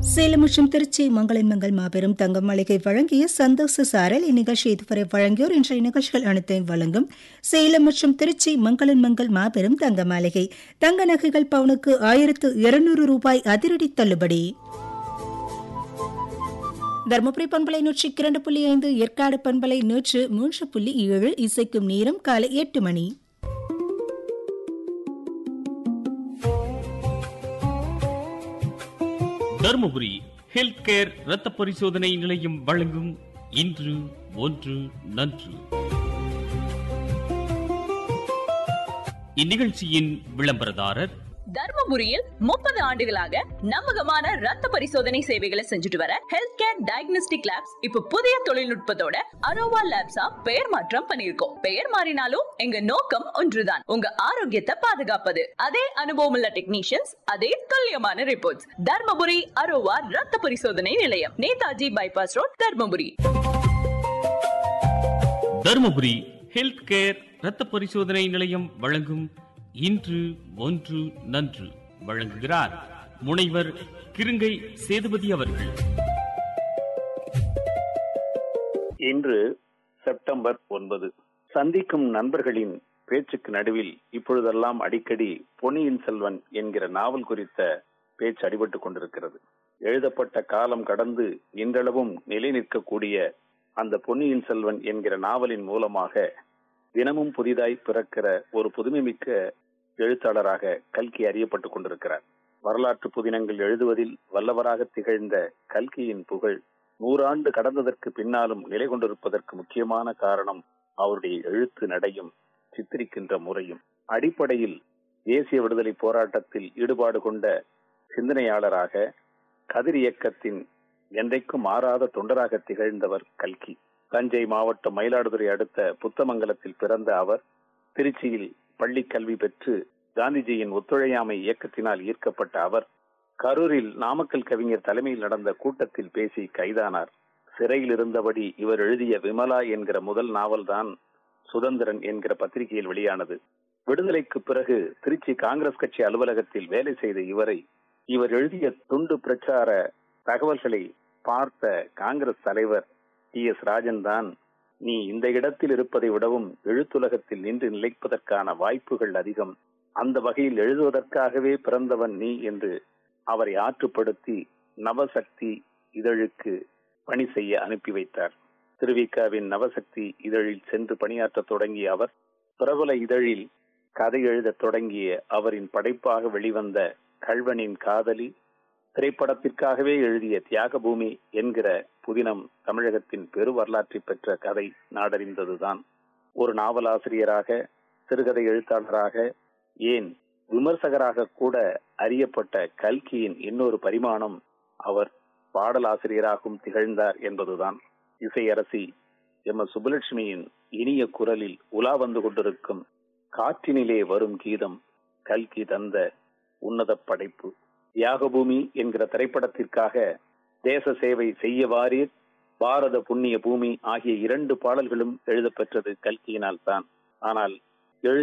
சேலம் மற்றும் திருச்சி மங்களின் மங்கள் மாபெரும் தங்க மளிகை வழங்கிய சந்தோஷ சாரல் இந்நிகழ்ச்சி இதுவரை வழங்கியோர் இன்றைய நிகழ்ச்சிகள் அனைத்தையும் வழங்கும் சேலம் மற்றும் திருச்சி மங்களின் மங்கள் மாபெரும் தங்க மாளிகை தங்க நகைகள் பவுனுக்கு ஆயிரத்து இருநூறு ரூபாய் அதிரடி தள்ளுபடி தருமபுரி பண்பலை நூற்றி இரண்டு புள்ளி ஐந்து ஏற்காடு பண்பலை நூற்று மூன்று புள்ளி ஏழு இசைக்கும் நேரம் காலை எட்டு மணி தருமபுரி ஹெல்த் கேர் இரத்த பரிசோதனை நிலையம் வழங்கும் இன்று ஒன்று நன்று இந்நிகழ்ச்சியின் விளம்பரதாரர் தர்மபுரியில் முப்பது ஆண்டுகளாக நம்பகமான ரத்த பரிசோதனை சேவைகளை செஞ்சுட்டு வர ஹெல்த் கேர் டயக்னோஸ்டிக் லேப்ஸ் இப்ப புதிய தொழில்நுட்பத்தோட அரோவா லேப்ஸா பெயர் மாற்றம் பண்ணிருக்கோம் பெயர் மாறினாலும் எங்க நோக்கம் ஒன்றுதான் உங்க ஆரோக்கியத்தை பாதுகாப்பது அதே அனுபவம் உள்ள டெக்னீஷியன்ஸ் அதே துல்லியமான ரிப்போர்ட்ஸ் தர்மபுரி அரோவா ரத்த பரிசோதனை நிலையம் Netaji bypass road Dharmapuri Dharmapuri health care இரத்த பரிசோதனை நிலையம் வழங்கும் இன்று ஒன்று நன்று வழங்குகிறார் முனைவர் கிருங்கை சேதுபதி அவர்கள் இன்று செப்டம்பர் ஒன்பது சந்திக்கும் நண்பர்களின் பேச்சுக்கு நடுவில் இப்பொழுதெல்லாம் அடிக்கடி பொன்னியின் செல்வன் என்கிற நாவல் குறித்த பேச்சு அடிபட்டுக் கொண்டிருக்கிறது எழுதப்பட்ட காலம் கடந்து இன்றளவும் நிலை நிற்கக்கூடிய அந்த பொன்னியின் செல்வன் என்கிற நாவலின் மூலமாக தினமும் புதிதாய் பிறக்கிற ஒரு புதுமைமிக்க எழுத்தாளராக கல்கி அறியப்பட்டுக் கொண்டிருக்கிறார் வரலாற்று புதினங்கள் எழுதுவதில் வல்லவராக திகழ்ந்த கல்கியின் புகழ் நூறாண்டு கடந்ததற்கு பின்னாலும் நிலை கொண்டிருப்பதற்கு முக்கியமான காரணம் அவருடைய எழுத்து நடையும் சித்தரிக்கின்ற முறையும் அடிப்படையில் தேசிய விடுதலை போராட்டத்தில் ஈடுபாடு கொண்ட சிந்தனையாளராக கதிர் இயக்கத்தின் என்றைக்கும் மாறாத தொண்டராக திகழ்ந்தவர் கல்கி தஞ்சை மாவட்டம் மயிலாடுதுறை அடுத்த புத்தமங்கலத்தில் பிறந்த அவர் திருச்சியில் பள்ளி கல்வி பெற்று காந்திஜியின் ஒத்துழையாமை இயக்கத்தினால் ஈர்க்கப்பட்ட அவர் கரூரில் நாமக்கல் கவிஞர் தலைமையில் நடந்த கூட்டத்தில் பேசி கைதானார் சிறையில் இருந்தபடி இவர் எழுதிய விமலா என்கிற முதல் நாவல்தான் சுதந்திரன் என்கிற பத்திரிகையில் வெளியானது விடுதலைக்கு பிறகு திருச்சி காங்கிரஸ் கட்சி அலுவலகத்தில் வேலை செய்த இவரை இவர் எழுதிய துண்டு பிரச்சார தகவல்களை பார்த்த காங்கிரஸ் தலைவர் டி எஸ் ராஜன் தான் நீ இந்த இடத்தில் இருப்பதை விடவும் எழுத்துலகத்தில் நின்று நிலைப்பதற்கான வாய்ப்புகள் அதிகம் அந்த வகையில் எழுதுவதற்காகவே பிறந்தவன் நீ என்று அவரை ஆற்றுப்படுத்தி நவசக்தி இதழுக்கு பணி செய்ய அனுப்பி வைத்தார் திருவிக்காவின் நவசக்தி இதழில் சென்று பணியாற்ற தொடங்கிய அவர் பிரபல இதழில் கதை எழுதத் தொடங்கிய அவரின் படைப்பாக வெளிவந்த கல்வனின் காதலி திரைப்படத்திற்காகவே எழுதிய தியாகபூமி என்கிற புதினம் தமிழகத்தின் பெரு வரலாற்றை பெற்ற கதை நாடறிந்ததுதான் ஒரு நாவலாசிரியராக சிறுகதை எழுத்தாளராக ஏன் விமர்சகராக கூட அறியப்பட்ட கல்கியின் இன்னொரு பரிமாணம் அவர் பாடலாசிரியராகவும் திகழ்ந்தார் என்பதுதான் இசையரசி எம் எஸ் சுப்புலட்சுமியின் இனிய குரலில் உலா வந்து கொண்டிருக்கும் காற்றினிலே வரும் கீதம் கல்கி தந்த உன்னத படைப்பு தியாகபூமி என்கிற திரைப்படத்திற்காக தேச சேவை செய்ய வாரீர் பாரத புண்ணிய பூமி ஆகிய இரண்டு பாடல்களும் எழுதப்பெற்றது கல்கியினால் தான் ஆனால்